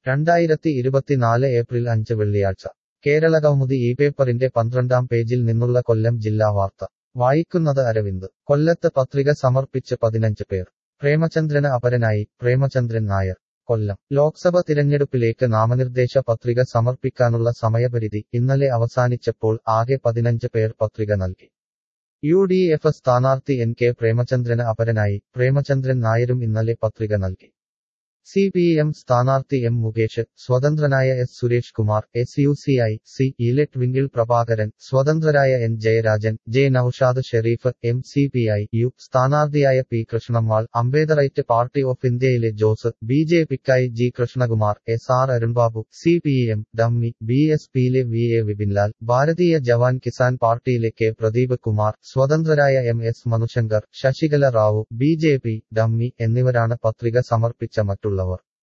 രണ്ടായിരത്തി ഇരുപത്തിനാല് ഏപ്രിൽ അഞ്ച് വെള്ളിയാഴ്ച കേരളകൗമുദി ഈ പേപ്പറിന്റെ പന്ത്രണ്ടാം പേജിൽ നിന്നുള്ള കൊല്ലം ജില്ലാ വാർത്ത വായിക്കുന്നത് അരവിന്ദ് കൊല്ലത്ത് പത്രിക സമർപ്പിച്ച് പതിനഞ്ച് പേർ പ്രേമചന്ദ്രന് അപരനായി പ്രേമചന്ദ്രൻ നായർ കൊല്ലം ലോക്സഭ തിരഞ്ഞെടുപ്പിലേക്ക് നാമനിർദ്ദേശ പത്രിക സമർപ്പിക്കാനുള്ള സമയപരിധി ഇന്നലെ അവസാനിച്ചപ്പോൾ ആകെ പതിനഞ്ച് പേർ പത്രിക നൽകി യു ഡി എഫ് സ്ഥാനാർത്ഥി എൻ കെ പ്രേമചന്ദ്രന് അപരനായി പ്രേമചന്ദ്രൻ നായരും ഇന്നലെ പത്രിക നൽകി സി പി എം സ്ഥാനാർത്ഥി എം മുകേഷ് സ്വതന്ത്രനായ S Suresh Kumar S U C I C ഇലറ്റ് വിങ്കിൽ പ്രഭാകരൻ സ്വതന്ത്രരായ N Jayarajan J Noushad Sharif M C P I U സ്ഥാനാർത്ഥിയായ P Krishnammal Ambedkarite party of ഇന്ത്യയിലെ ജോസ് ബി ജെ പിക്കായി G Krishnakumar S R Arunbabu C P M dummy B S പിയിലെ V A Vipinlal Bharatiya Jawan Kisan പാർട്ടിയിലെ K Pradeep Kumar സ്വതന്ത്രരായ M S Manushankar Sasikala Rao B J P dummy എന്നിവരാണ് പത്രിക സമർപ്പിച്ച മറ്റുള്ളവർ